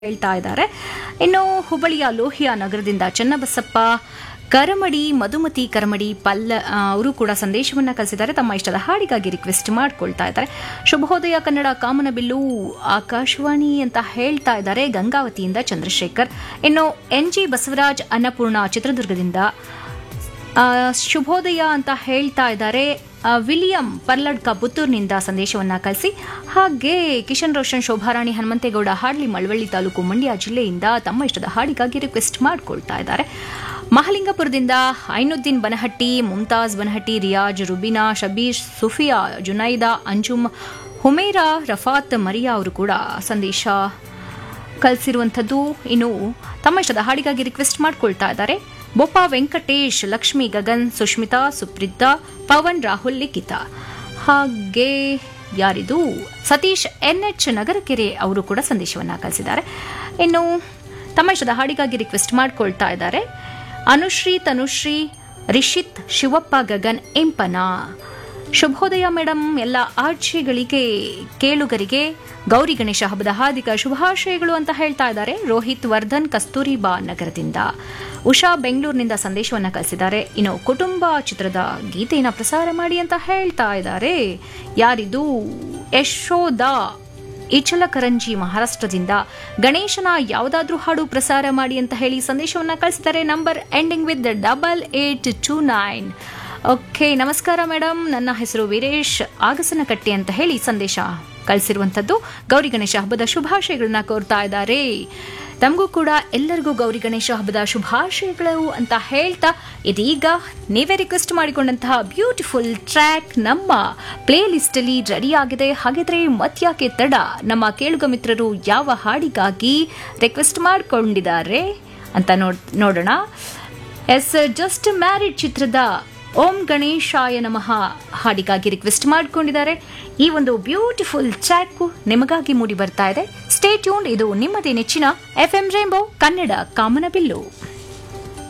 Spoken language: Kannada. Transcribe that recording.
ಹೇಳ್ತಾ ಇದ್ದಾರೆ ಇನ್ನು ಹುಬ್ಬಳ್ಳಿಯ ಲೋಹಿಯಾ ನಗರದಿಂದ ಚನ್ನಬಸಪ್ಪ ಕರಮಡಿ ಮಧುಮತಿ ಕರಮಡಿ ಪಲ್ಲ ಆ, ಅವರು ಕೂಡ ಸಂದೇಶವನ್ನ ಕಳಿಸಿದ್ದಾರೆ ತಮ್ಮ ಇಷ್ಟದ ಹಾಡಿಗಾಗಿ ರಿಕ್ವೆಸ್ಟ್ ಮಾಡ್ಕೊಳ್ತಾ ಇದ್ದಾರೆ ಶುಭೋದಯ ಕನ್ನಡ ಕಾಮನಬಿಲ್ಲು ಆಕಾಶವಾಣಿ ಅಂತ ಹೇಳ್ತಾ ಇದ್ದಾರೆ ಗಂಗಾವತಿಯಿಂದ ಚಂದ್ರಶೇಖರ್ ಇನ್ನು ಎನ್ ಜಿ ಬಸವರಾಜ್ ಅನ್ನಪೂರ್ಣ ಚಿತ್ರದುರ್ಗದಿಂದ ಆ, ಶುಭೋದಯ ಅಂತ ಹೇಳ್ತಾ ಇದ್ದಾರೆ ಆ, ವಿಲಿಯಂ ಪರ್ಲಡ್ಕ ಪುತ್ತೂರಿನಿಂದ ಸಂದೇಶವನ್ನ ಕಳಿಸಿ ಹಾಗೆ ಕಿಶನ್ ರೋಷನ್ ಶೋಭಾರಾಣಿ ಹನುಮಂತೇಗೌಡ ಹಾಡ್ಲಿ ಮಳವಳ್ಳಿ ತಾಲೂಕು ಮಂಡ್ಯ ಜಿಲ್ಲೆಯಿಂದ ತಮ್ಮ ಇಷ್ಟದ ಹಾಡಿಗಾಗಿ ರಿಕ್ವೆಸ್ಟ್ ಮಾಡ್ಕೊಳ್ತಾ ಇದ್ದಾರೆ ಮಹಲಿಂಗಪುರದಿಂದ ಐನುದ್ದೀನ್ ಬನಹಟ್ಟಿ ಮುಮ್ತಾಜ್ ಬನಹಟ್ಟಿ ರಿಯಾಜ್ ರುಬಿನಾ ಶಬೀರ್ ಸುಫಿಯಾ ಜುನೈದಾ ಅಂಜುಮ್ ಹುಮೇರಾ ರಫಾತ್ ಮರಿಯಾ ಅವರು ಕೂಡ ಸಂದೇಶ ಕಳಿಸಿರುವಂಥದ್ದು ಇನ್ನು ತಮ್ಮ ಇಷ್ಟದ ಹಾಡಿಗಾಗಿ ರಿಕ್ವೆಸ್ಟ್ ಮಾಡ್ಕೊಳ್ತಾ ಇದ್ದಾರೆ ಬೊಪ್ಪ ವೆಂಕಟೇಶ್ ಲಕ್ಷ್ಮಿ ಗಗನ್ ಸುಷ್ಮಿತಾ ಸುಪ್ರಿತಾ ಪವನ್ ರಾಹುಲ್ ಲಿಖಿತ ಹಾಗೆ ಯಾರಿದು ಸತೀಶ್ ಎನ್ಎಚ್ ನಗರಕೆರೆ ಅವರು ಕೂಡ ಸಂದೇಶವನ್ನ ಕಳಿಸಿದ್ದಾರೆ ಇನ್ನು ತಮ್ಮ ಇಷ್ಟದ ಹಾಡಿಗಾಗಿ ರಿಕ್ವೆಸ್ಟ್ ಮಾಡ್ಕೊಳ್ತಾ ಇದ್ದಾರೆ ಅನುಶ್ರೀ ತನುಶ್ರೀ ರಿಷಿತ್ ಶಿವಪ್ಪ ಗಗನ್ ಎಂಪನ ಶುಭೋದಯ ಮೇಡಮ್ ಎಲ್ಲ ಆರ್ಜಿಗಳಿಗೆ ಕೇಳುಗರಿಗೆ ಗೌರಿ ಗಣೇಶ ಹಬ್ಬದ ಹಾರ್ದಿಕ ಶುಭಾಶಯಗಳು ಅಂತ ಹೇಳ್ತಾ ಇದ್ದಾರೆ ರೋಹಿತ್ ವರ್ಧನ್ ಕಸ್ತೂರಿಬಾ ನಗರದಿಂದ ಉಷಾ ಬೆಂಗಳೂರಿನಿಂದ ಸಂದೇಶವನ್ನ ಕಳಿಸಿದ್ದಾರೆ ಇನ್ನು ಕುಟುಂಬ ಚಿತ್ರದ ಗೀತೆಯನ್ನು ಪ್ರಸಾರ ಮಾಡಿ ಅಂತ ಹೇಳ್ತಾ ಇದ್ದಾರೆ ಯಾರಿದು ಯಶೋಧ ಇಚಲಕರಂಜಿ ಮಹಾರಾಷ್ಟ್ರದಿಂದ ಗಣೇಶನ ಯಾವುದಾದ್ರೂ ಹಾಡು ಪ್ರಸಾರ ಮಾಡಿ ಅಂತ ಹೇಳಿ ಸಂದೇಶವನ್ನ ಕಳಿಸಿದ್ದಾರೆ number ending with double eight two nine okay ನಮಸ್ಕಾರ ಮೇಡಮ್ ನನ್ನ ಹೆಸರು ವೀರೇಶ್ ಆಗಸನಕಟ್ಟಿ ಅಂತ ಹೇಳಿ ಸಂದೇಶ ಕಳಿಸಿರುವಂಥದ್ದು ಗೌರಿ ಗಣೇಶ ಹಬ್ಬದ ಶುಭಾಶಯಗಳನ್ನ ಕೋರ್ತಾ ಇದ್ದಾರೆ ತಮಗೂ ಕೂಡ ಎಲ್ಲರಿಗೂ ಗೌರಿ ಗಣೇಶ ಹಬ್ಬದ ಶುಭಾಶಯಗಳು ಅಂತ ಹೇಳ್ತಾ ಇದೀಗ ನೀವೇ ರಿಕ್ವೆಸ್ಟ್ ಮಾಡಿಕೊಂಡಂತಹ ಬ್ಯೂಟಿಫುಲ್ ಟ್ರ್ಯಾಕ್ ನಮ್ಮ ಪ್ಲೇ ಲಿಸ್ಟ್ ಅಲ್ಲಿ ರೆಡಿ ಆಗಿದೆ ಹಾಗಿದ್ರೆ ಮತ್ಯಾಕೆ ತಡ ನಮ್ಮ ಕೇಳುಗ ಮಿತ್ರರು ಯಾವ ಹಾಡಿಗಾಗಿ ರಿಕ್ವೆಸ್ಟ್ ಮಾಡಿಕೊಂಡಿದ್ದಾರೆ ಅಂತ ನೋಡ್ ನೋಡೋಣ ಎಸ್ ಜಸ್ಟ್ ಮ್ಯಾರಿಡ್ ಚಿತ್ರದ ಓಂ ಗಣೇಶಾಯ ನಮಃ ಹಾಡಿಗಾಗಿ ರಿಕ್ವೆಸ್ಟ್ ಮಾಡಿಕೊಂಡಿದ್ದಾರೆ ಈ ಒಂದು ಬ್ಯೂಟಿಫುಲ್ ಟ್ರ್ಯಾಕ್ ನಿಮಗಾಗಿ ಮೂಡಿ ಬರ್ತಾ ಇದೆ ಸ್ಟೇ ಟ್ಯೂನ್ ಇದು ನಿಮ್ಮದೇ ನೆಚ್ಚಿನ ಎಫ್ ಎಂ ರೇಂಬೋ ಕನ್ನಡ ಕಾಮನಬಿಲ್ಲು